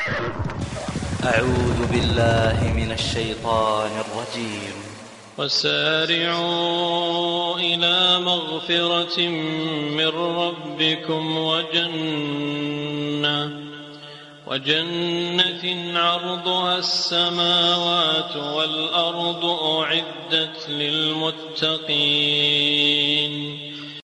أعوذ بالله من الشيطان الرجيم وسارعوا إلى مغفرة من ربكم وجنة وجنة عرضها السماوات والأرض أعدت للمتقين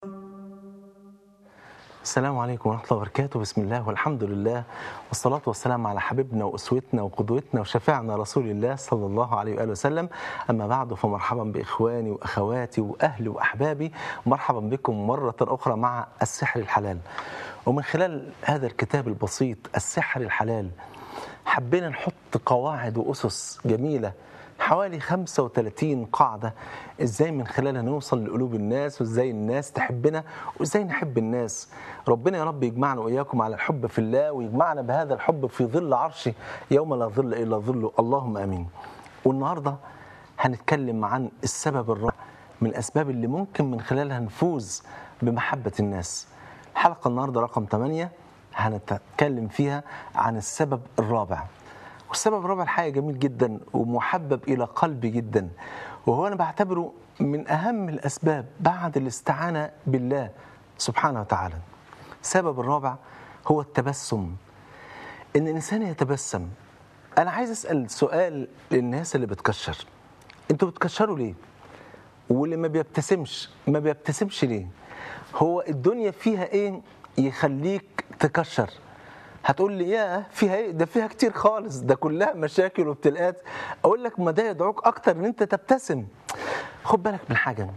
السلام عليكم ورحمة الله وبركاته بسم الله والحمد لله والصلاة والسلام على حبيبنا وأسوتنا وقدوتنا وشفيعنا رسول الله صلى الله عليه وآله وسلم أما بعد فمرحبا بإخواني وأخواتي وأهلي وأحبابي مرحبا بكم مرة أخرى مع السحر الحلال ومن خلال هذا الكتاب البسيط السحر الحلال حبينا نحط قواعد وأسس جميلة حوالي 35 قاعدة ازاي من خلالها نوصل لقلوب الناس وازاي الناس تحبنا وازاي نحب الناس ربنا يا رب يجمعنا واياكم على الحب في الله ويجمعنا بهذا الحب في ظل عرشه يوم لا ظل الا ظله اللهم امين والنهارده هنتكلم عن السبب الرابع من الاسباب اللي ممكن من خلالها نفوز بمحبة الناس الحلقة النهارده رقم 8 هنتكلم فيها عن السبب الرابع والسبب الرابع الحقيقه جميل جدا ومحبب الى قلبي جدا وهو انا بعتبره من اهم الاسباب بعد الاستعانه بالله سبحانه وتعالى. السبب الرابع هو التبسم. ان الانسان يتبسم. انا عايز اسال سؤال للناس اللي بتكشر. انتوا بتكشروا ليه؟ واللي ما بيبتسمش ما بيبتسمش ليه؟ هو الدنيا فيها ايه يخليك تكشر؟ هتقول لي يا فيها ايه ده فيها كتير خالص ده كلها مشاكل وابتلاءات اقول لك ما ده يدعوك اكتر ان انت تبتسم خد بالك من حاجه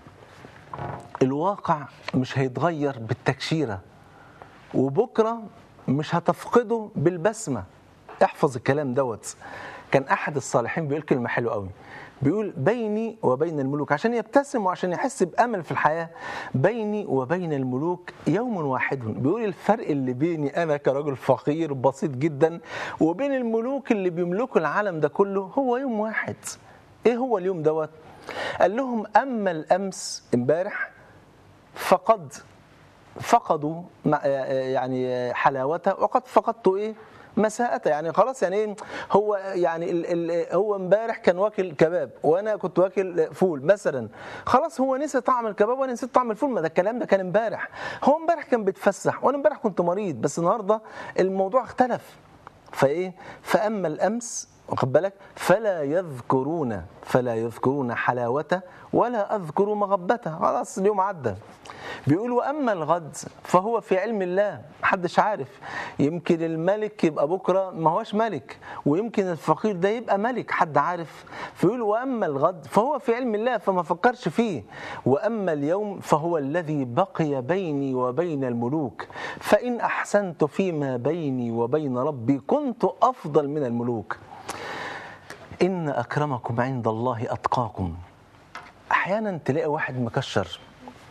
الواقع مش هيتغير بالتكشيره وبكره مش هتفقده بالبسمه احفظ الكلام دوت كان احد الصالحين بيقول كلمه حلوه قوي بيقول بيني وبين الملوك عشان يبتسم وعشان يحس بامل في الحياه بيني وبين الملوك يوم واحد بيقول الفرق اللي بيني انا كرجل فقير بسيط جدا وبين الملوك اللي بيملكوا العالم ده كله هو يوم واحد ايه هو اليوم دوت قال لهم اما الامس امبارح فقد فقدوا يعني حلاوته وقد فقدت ايه مساءته يعني خلاص يعني ايه هو يعني ال ال هو امبارح كان واكل كباب وانا كنت واكل فول مثلا خلاص هو نسي طعم الكباب وانا نسيت طعم الفول ما ده الكلام ده كان امبارح هو امبارح كان بيتفسح وانا امبارح كنت مريض بس النهارده الموضوع اختلف فايه فاما الامس واخد بالك فلا يذكرون فلا يذكرون حلاوته ولا اذكر مغبته خلاص اليوم عدى بيقول واما الغد فهو في علم الله محدش عارف يمكن الملك يبقى بكره ما هوش ملك ويمكن الفقير ده يبقى ملك حد عارف فيقول واما الغد فهو في علم الله فما فكرش فيه واما اليوم فهو الذي بقي بيني وبين الملوك فان احسنت فيما بيني وبين ربي كنت افضل من الملوك إن أكرمكم عند الله أتقاكم أحيانا تلاقي واحد مكشر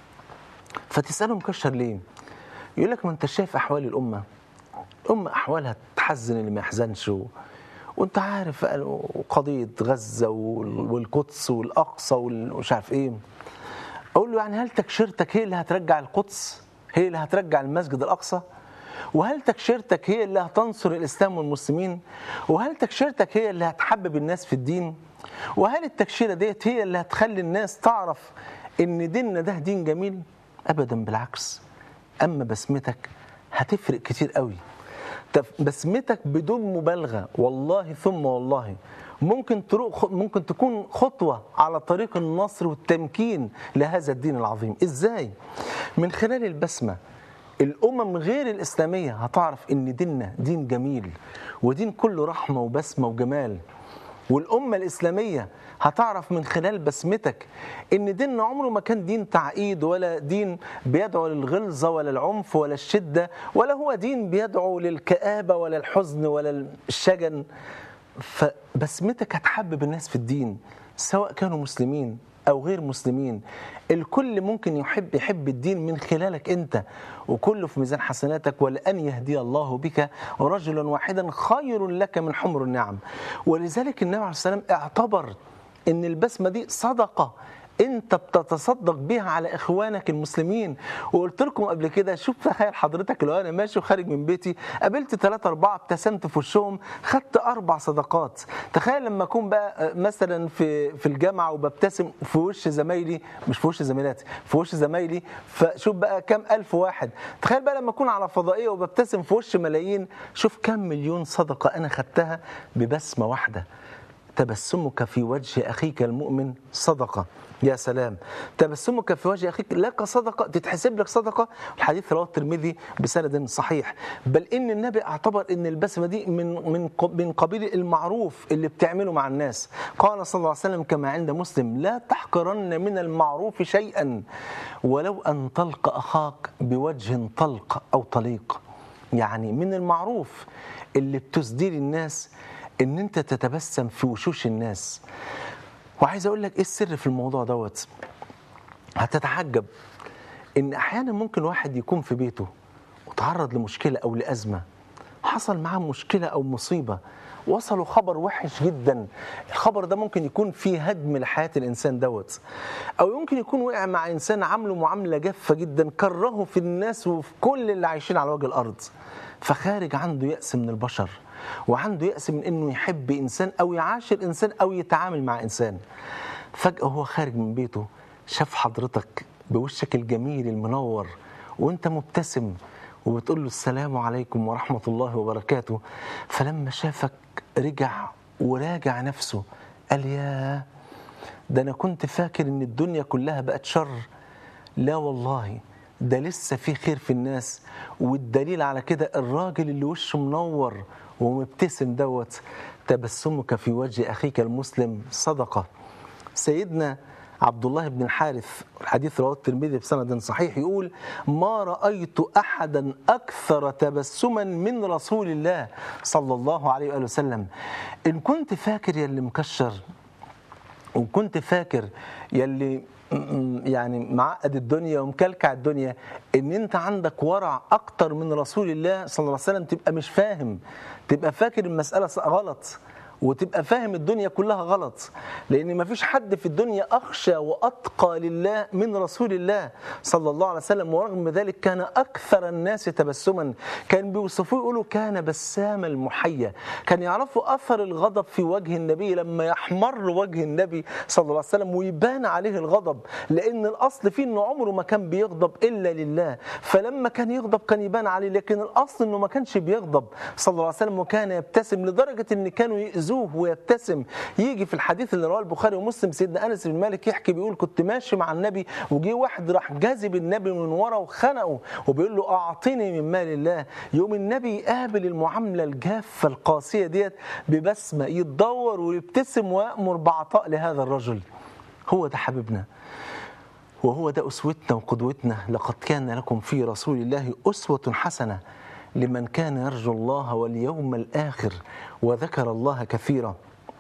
فتسأله مكشر ليه يقول لك ما أنت شايف أحوال الأمة الأمة أحوالها تحزن اللي ما يحزنش و... وانت عارف قضية غزة والقدس والأقصى ومش عارف إيه أقول له يعني هل تكشيرتك هي اللي هترجع القدس هي اللي هترجع المسجد الأقصى وهل تكشيرتك هي اللي هتنصر الإسلام والمسلمين وهل تكشيرتك هي اللي هتحبب الناس في الدين وهل التكشيرة ديت هي اللي هتخلي الناس تعرف ان ديننا ده دين جميل ابدا بالعكس اما بسمتك هتفرق كتير قوي بسمتك بدون مبالغة والله ثم والله ممكن تروح ممكن تكون خطوة على طريق النصر والتمكين لهذا الدين العظيم ازاي من خلال البسمه الأمم غير الإسلامية هتعرف إن ديننا دين جميل ودين كله رحمة وبسمة وجمال والأمة الإسلامية هتعرف من خلال بسمتك إن ديننا عمره ما كان دين تعقيد ولا دين بيدعو للغلظة ولا العنف ولا الشدة ولا هو دين بيدعو للكآبة ولا الحزن ولا الشجن فبسمتك هتحبب الناس في الدين سواء كانوا مسلمين او غير مسلمين الكل ممكن يحب يحب الدين من خلالك انت وكله في ميزان حسناتك ولان يهدي الله بك رجلا واحدا خير لك من حمر النعم ولذلك النبي عليه السلام اعتبر ان البسمه دي صدقه انت بتتصدق بيها على اخوانك المسلمين وقلت لكم قبل كده شوف تخيل حضرتك لو انا ماشي وخارج من بيتي قابلت ثلاثة أربعة ابتسمت في وشهم خدت أربع صدقات تخيل لما أكون بقى مثلا في في الجامعة وببتسم في وش زمايلي مش في وش زميلاتي في وش زمايلي فشوف بقى كام ألف واحد تخيل بقى لما أكون على فضائية وببتسم في وش ملايين شوف كم مليون صدقة أنا خدتها ببسمة واحدة تبسمك في وجه أخيك المؤمن صدقة يا سلام تبسمك في وجه أخيك لك صدقة تتحسب لك صدقة الحديث رواه الترمذي بسند صحيح بل إن النبي اعتبر إن البسمة دي من من من قبيل المعروف اللي بتعمله مع الناس قال صلى الله عليه وسلم كما عند مسلم لا تحقرن من المعروف شيئا ولو أن تلقى أخاك بوجه طلق أو طليق يعني من المعروف اللي بتسدير الناس ان انت تتبسم في وشوش الناس وعايز اقول لك ايه السر في الموضوع دوت هتتعجب ان احيانا ممكن واحد يكون في بيته وتعرض لمشكله او لازمه حصل معاه مشكله او مصيبه وصلوا خبر وحش جدا الخبر ده ممكن يكون فيه هدم لحياه الانسان دوت او يمكن يكون وقع مع انسان عامله معامله جافه جدا كرهه في الناس وفي كل اللي عايشين على وجه الارض فخارج عنده يأس من البشر وعنده يأس من انه يحب انسان او يعاشر انسان او يتعامل مع انسان فجأة هو خارج من بيته شاف حضرتك بوشك الجميل المنور وانت مبتسم وبتقول له السلام عليكم ورحمة الله وبركاته فلما شافك رجع وراجع نفسه قال يا ده انا كنت فاكر ان الدنيا كلها بقت شر لا والله ده لسه في خير في الناس والدليل على كده الراجل اللي وشه منور ومبتسم دوت تبسمك في وجه اخيك المسلم صدقه سيدنا عبد الله بن الحارث الحديث رواه الترمذي بسند صحيح يقول ما رايت احدا اكثر تبسما من رسول الله صلى الله عليه واله وسلم ان كنت فاكر يا اللي مكشر وكنت فاكر يلي يعني معقد الدنيا ومكلكع الدنيا ان انت عندك ورع اكتر من رسول الله صلى الله عليه وسلم تبقى مش فاهم تبقى فاكر المسألة غلط وتبقى فاهم الدنيا كلها غلط لان ما فيش حد في الدنيا اخشى واتقى لله من رسول الله صلى الله عليه وسلم ورغم ذلك كان اكثر الناس تبسما كان بيوصفوه يقولوا كان بسام المحيا كان يعرفوا اثر الغضب في وجه النبي لما يحمر وجه النبي صلى الله عليه وسلم ويبان عليه الغضب لان الاصل فيه انه عمره ما كان بيغضب الا لله فلما كان يغضب كان يبان عليه لكن الاصل انه ما كانش بيغضب صلى الله عليه وسلم وكان يبتسم لدرجه ان كانوا يأذوه ويبتسم يجي في الحديث اللي رواه البخاري ومسلم سيدنا انس بن مالك يحكي بيقول كنت ماشي مع النبي وجي واحد راح جاذب النبي من ورا وخنقه وبيقول له اعطني من مال الله يوم النبي يقابل المعامله الجافه القاسيه ديت ببسمه يتدور ويبتسم ويامر بعطاء لهذا الرجل هو ده حبيبنا وهو ده اسوتنا وقدوتنا لقد كان لكم في رسول الله اسوه حسنه لمن كان يرجو الله واليوم الآخر وذكر الله كثيرا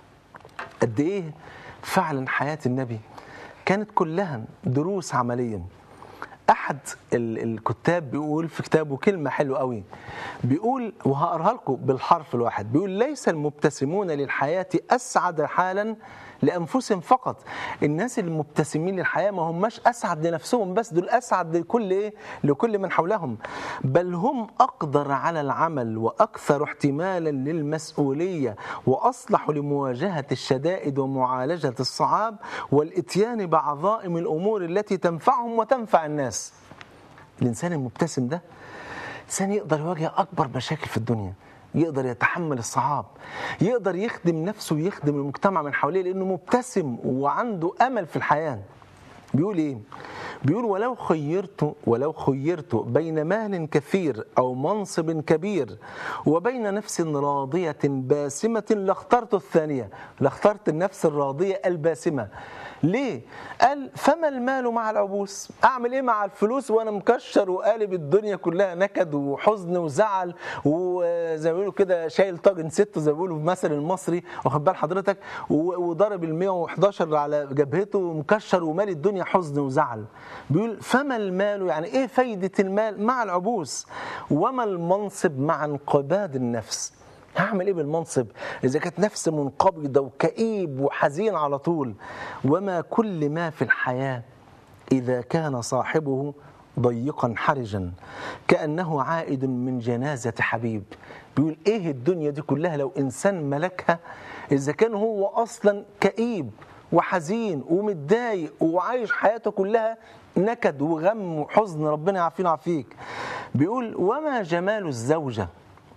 قد إيه فعلا حياة النبي كانت كلها دروس عمليا أحد الكتاب بيقول في كتابه كلمة حلوة قوي بيقول وهقرها لكم بالحرف الواحد بيقول ليس المبتسمون للحياة أسعد حالا لانفسهم فقط الناس اللي مبتسمين للحياه ما هماش اسعد لنفسهم بس دول اسعد لكل ايه لكل من حولهم بل هم اقدر على العمل واكثر احتمالا للمسؤوليه واصلح لمواجهه الشدائد ومعالجه الصعاب والاتيان بعظائم الامور التي تنفعهم وتنفع الناس الانسان المبتسم ده انسان يقدر يواجه اكبر مشاكل في الدنيا يقدر يتحمل الصعاب يقدر يخدم نفسه ويخدم المجتمع من حواليه لانه مبتسم وعنده امل في الحياه بيقول ايه بيقول ولو خيرت ولو خيرت بين مال كثير او منصب كبير وبين نفس راضيه باسمه لاخترت الثانيه لاخترت النفس الراضيه الباسمه ليه؟ قال فما المال مع العبوس؟ اعمل ايه مع الفلوس وانا مكشر وقالب الدنيا كلها نكد وحزن وزعل وزي ما بيقولوا كده شايل طاجن ست زي ما بيقولوا في المثل المصري واخد بال حضرتك وضارب ال 111 على جبهته ومكشر ومالي الدنيا حزن وزعل. بيقول فما المال يعني ايه فايده المال مع العبوس؟ وما المنصب مع انقباض النفس؟ هعمل ايه بالمنصب اذا كانت نفس منقبضه وكئيب وحزين على طول وما كل ما في الحياه اذا كان صاحبه ضيقا حرجا كانه عائد من جنازه حبيب بيقول ايه الدنيا دي كلها لو انسان ملكها اذا كان هو اصلا كئيب وحزين ومتضايق وعايش حياته كلها نكد وغم وحزن ربنا يعافينا ويعافيك بيقول وما جمال الزوجه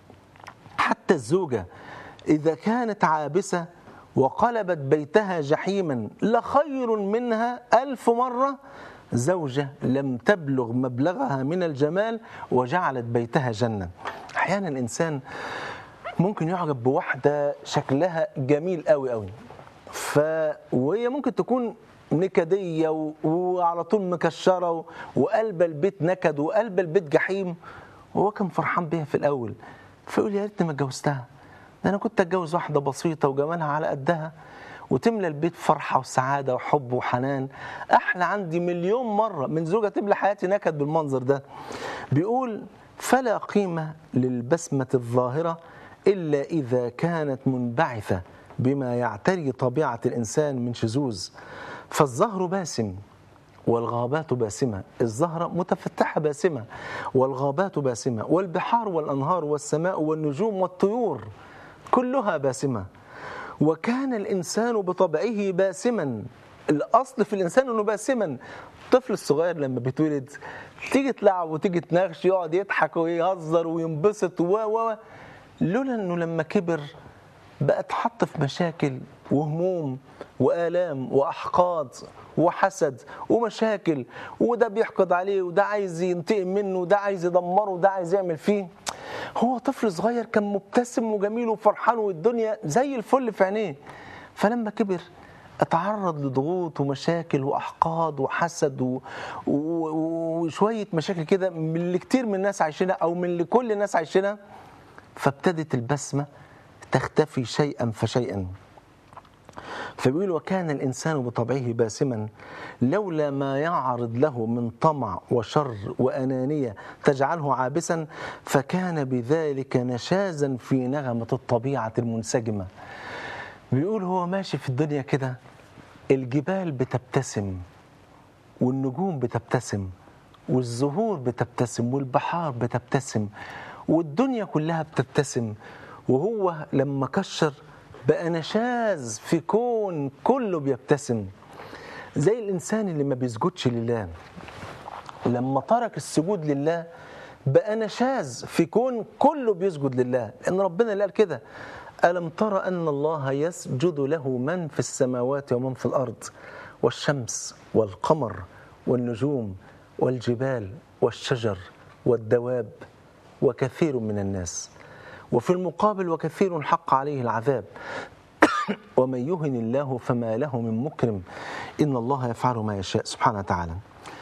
حتى الزوجة إذا كانت عابسة وقلبت بيتها جحيما لخير منها ألف مرة زوجة لم تبلغ مبلغها من الجمال وجعلت بيتها جنة أحيانا الإنسان ممكن يعجب بواحدة شكلها جميل قوي قوي ف وهي ممكن تكون نكدية و... وعلى طول مكشرة و... وقلب البيت نكد وقلب البيت جحيم وهو كان فرحان بيها في الأول فيقول يا ريتني ما اتجوزتها ده انا كنت اتجوز واحده بسيطه وجمالها على قدها وتملى البيت فرحه وسعاده وحب وحنان احلى عندي مليون مره من زوجه تملى حياتي نكد بالمنظر ده بيقول فلا قيمه للبسمه الظاهره الا اذا كانت منبعثه بما يعتري طبيعه الانسان من شذوذ فالزهر باسم والغابات باسمة الزهرة متفتحة باسمة والغابات باسمة والبحار والأنهار والسماء والنجوم والطيور كلها باسمة وكان الإنسان بطبعه باسما الأصل في الإنسان أنه باسما الطفل الصغير لما بيتولد تيجي تلعب وتيجي تناقش يقعد يضحك ويهزر وينبسط و و لولا أنه لما كبر بقى اتحط في مشاكل وهموم وآلام وأحقاد وحسد ومشاكل وده بيحقد عليه وده عايز ينتقم منه وده عايز يدمره وده عايز يعمل فيه هو طفل صغير كان مبتسم وجميل وفرحان والدنيا زي الفل في عينيه فلما كبر اتعرض لضغوط ومشاكل واحقاد وحسد و... و... وشويه مشاكل كده من اللي كتير من الناس عايشينها او من اللي كل الناس عايشينها فابتدت البسمه تختفي شيئا فشيئا فبيقول وكان الإنسان بطبعه باسما لولا ما يعرض له من طمع وشر وأنانية تجعله عابسا فكان بذلك نشازا في نغمة الطبيعة المنسجمة بيقول هو ماشي في الدنيا كده الجبال بتبتسم والنجوم بتبتسم والزهور بتبتسم والبحار بتبتسم والدنيا كلها بتبتسم وهو لما كشر بقى نشاز في كون كله بيبتسم زي الإنسان اللي ما بيسجدش لله لما ترك السجود لله بقى نشاز في كون كله بيسجد لله لأن ربنا اللي قال كده ألم ترى أن الله يسجد له من في السماوات ومن في الأرض والشمس والقمر والنجوم والجبال والشجر والدواب وكثير من الناس وفي المقابل وكثير حق عليه العذاب ومن يهن الله فما له من مكرم إن الله يفعل ما يشاء سبحانه وتعالى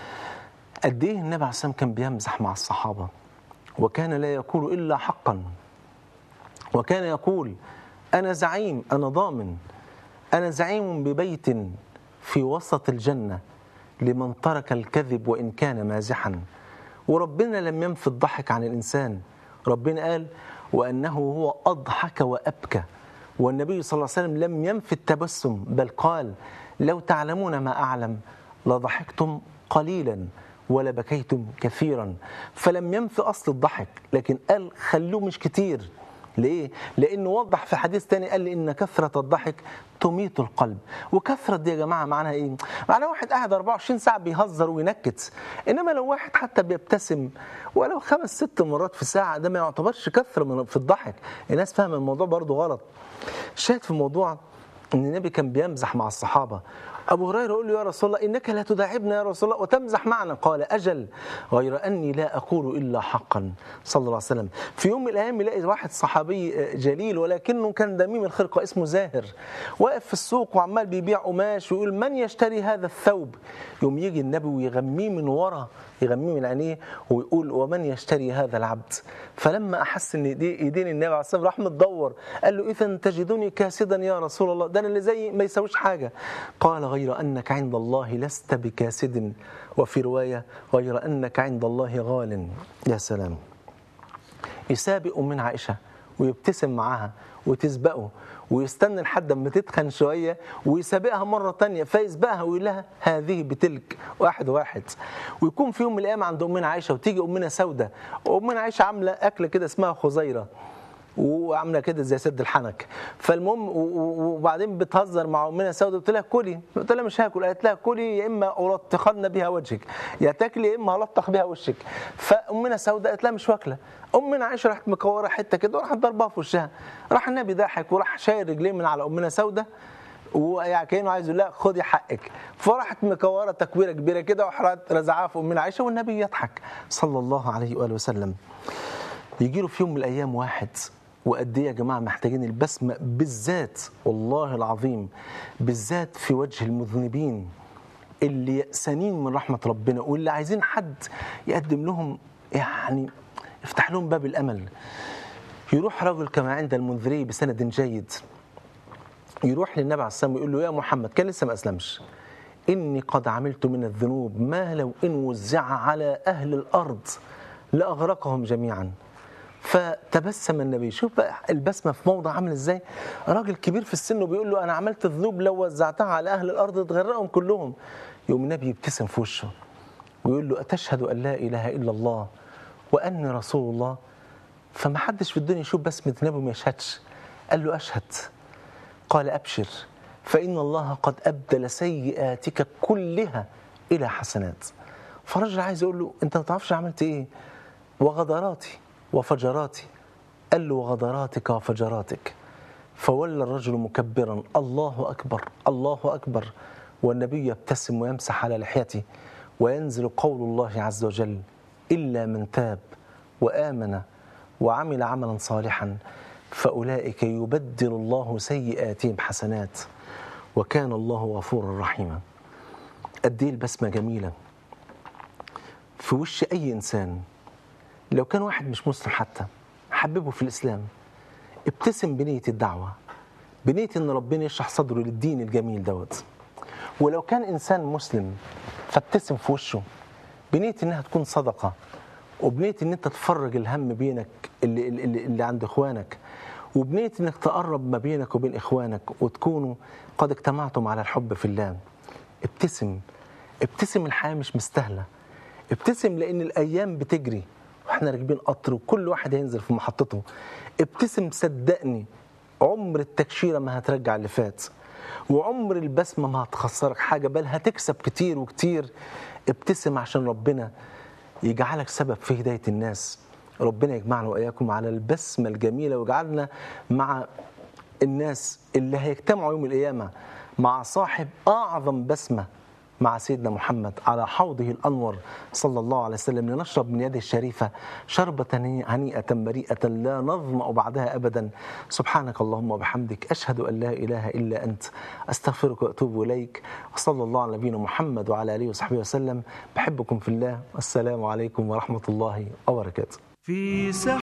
قد إيه النبي عليه السلام كان بيمزح مع الصحابة وكان لا يقول إلا حقا وكان يقول أنا زعيم أنا ضامن أنا زعيم ببيت في وسط الجنة لمن ترك الكذب وإن كان مازحا وربنا لم ينف الضحك عن الإنسان ربنا قال وأنه هو أضحك وأبكى والنبي صلى الله عليه وسلم لم ينف التبسم بل قال لو تعلمون ما أعلم لضحكتم قليلا ولبكيتم كثيرا فلم ينف أصل الضحك لكن قال خلوه مش كتير ليه؟ لأنه وضح في حديث تاني قال لي إن كثرة الضحك تميت القلب وكثرة دي يا جماعة معناها إيه؟ معناها واحد قاعد 24 ساعة بيهزر وينكت إنما لو واحد حتى بيبتسم ولو خمس ست مرات في ساعة ده ما يعتبرش كثرة من في الضحك الناس فاهمة الموضوع برضو غلط شاهد في الموضوع ان النبي كان بيمزح مع الصحابه ابو هريره يقول له يا رسول الله انك لا تداعبنا يا رسول الله وتمزح معنا قال اجل غير اني لا اقول الا حقا صلى الله عليه وسلم في يوم من الايام يلاقي واحد صحابي جليل ولكنه كان دميم الخرقه اسمه زاهر واقف في السوق وعمال بيبيع قماش ويقول من يشتري هذا الثوب يوم يجي النبي ويغميه من ورا يغميه من عينيه ويقول ومن يشتري هذا العبد فلما احس ان ايدين النبي عليه الصلاه راح متدور قال له اذا تجدني كاسدا يا رسول الله ده انا اللي زي ما يسويش حاجه قال غير انك عند الله لست بكاسد وفي روايه غير انك عند الله غال يا سلام يسابق من عائشه ويبتسم معاها وتسبقه ويستنى لحد ما تتخن شويه ويسابقها مره تانية فيسبقها ويقول لها هذه بتلك واحد واحد ويكون في يوم من الايام عند امنا عائشه وتيجي امنا سوده وامنا عائشه عامله اكله كده اسمها خزيره وعامله كده زي سد الحنك فالمهم و- و- وبعدين بتهزر مع امنا سوده قلت لها كلي قلت لها مش هاكل قالت لها كلي يا اما الطخن بها وجهك يا تاكلي يا اما هلطخ بها وشك فامنا سوده قالت لها مش واكله امنا عائشه راحت مكوره حته كده وراحت ضربها في وشها راح النبي ضحك وراح شايل رجليه من على امنا سوده ويعني كانه عايز يقول لها خدي حقك فراحت مكوره تكويره كبيره كده وراحت رزعها في امنا عائشه والنبي يضحك صلى الله عليه واله وسلم يجي له في يوم من الايام واحد وقد ايه يا جماعه محتاجين البسمه بالذات والله العظيم بالذات في وجه المذنبين اللي يأسانين من رحمه ربنا واللي عايزين حد يقدم لهم يعني يفتح لهم باب الامل يروح رجل كما عند المنذري بسند جيد يروح للنبي عليه السلام ويقول له يا محمد كان لسه ما اسلمش اني قد عملت من الذنوب ما لو ان وزع على اهل الارض لاغرقهم جميعا فتبسم النبي شوف بقى البسمه في موضع عامل ازاي راجل كبير في السن وبيقول له انا عملت ذنوب لو وزعتها على اهل الارض تغرقهم كلهم يوم النبي يبتسم في وشه ويقول له اتشهد ان لا اله الا الله واني رسول الله فما حدش في الدنيا يشوف بسمه النبي وما يشهدش قال له اشهد قال ابشر فان الله قد ابدل سيئاتك كلها الى حسنات فرجل عايز يقول له انت ما تعرفش عملت ايه وغدراتي وفجراتي قال له وغدراتك وفجراتك فولى الرجل مكبرا الله اكبر الله اكبر والنبي يبتسم ويمسح على لحيته وينزل قول الله عز وجل الا من تاب وامن وعمل عملا صالحا فاولئك يبدل الله سيئاتهم حسنات وكان الله غفورا رحيما قد ايه البسمه جميله في وش اي انسان لو كان واحد مش مسلم حتى حببه في الاسلام ابتسم بنيه الدعوه بنيه ان ربنا يشرح صدره للدين الجميل دوت ولو كان انسان مسلم فابتسم في وشه بنيه انها تكون صدقه وبنيه ان انت تفرج الهم بينك اللي, اللي, اللي عند اخوانك وبنيه انك تقرب ما بينك وبين اخوانك وتكونوا قد اجتمعتم على الحب في الله ابتسم ابتسم الحياه مش مستاهله ابتسم لان الايام بتجري واحنا راكبين قطر وكل واحد هينزل في محطته ابتسم صدقني عمر التكشيره ما هترجع اللي فات وعمر البسمه ما هتخسرك حاجه بل هتكسب كتير وكتير ابتسم عشان ربنا يجعلك سبب في هدايه الناس ربنا يجمعنا واياكم على البسمه الجميله ويجعلنا مع الناس اللي هيجتمعوا يوم القيامه مع صاحب اعظم بسمه مع سيدنا محمد على حوضه الانور صلى الله عليه وسلم لنشرب من يده الشريفه شربه هنيئه مريئه لا نظما بعدها ابدا سبحانك اللهم وبحمدك اشهد ان لا اله الا انت استغفرك واتوب اليك وصلى الله على نبينا محمد وعلى اله وصحبه وسلم بحبكم في الله والسلام عليكم ورحمه الله وبركاته في سحر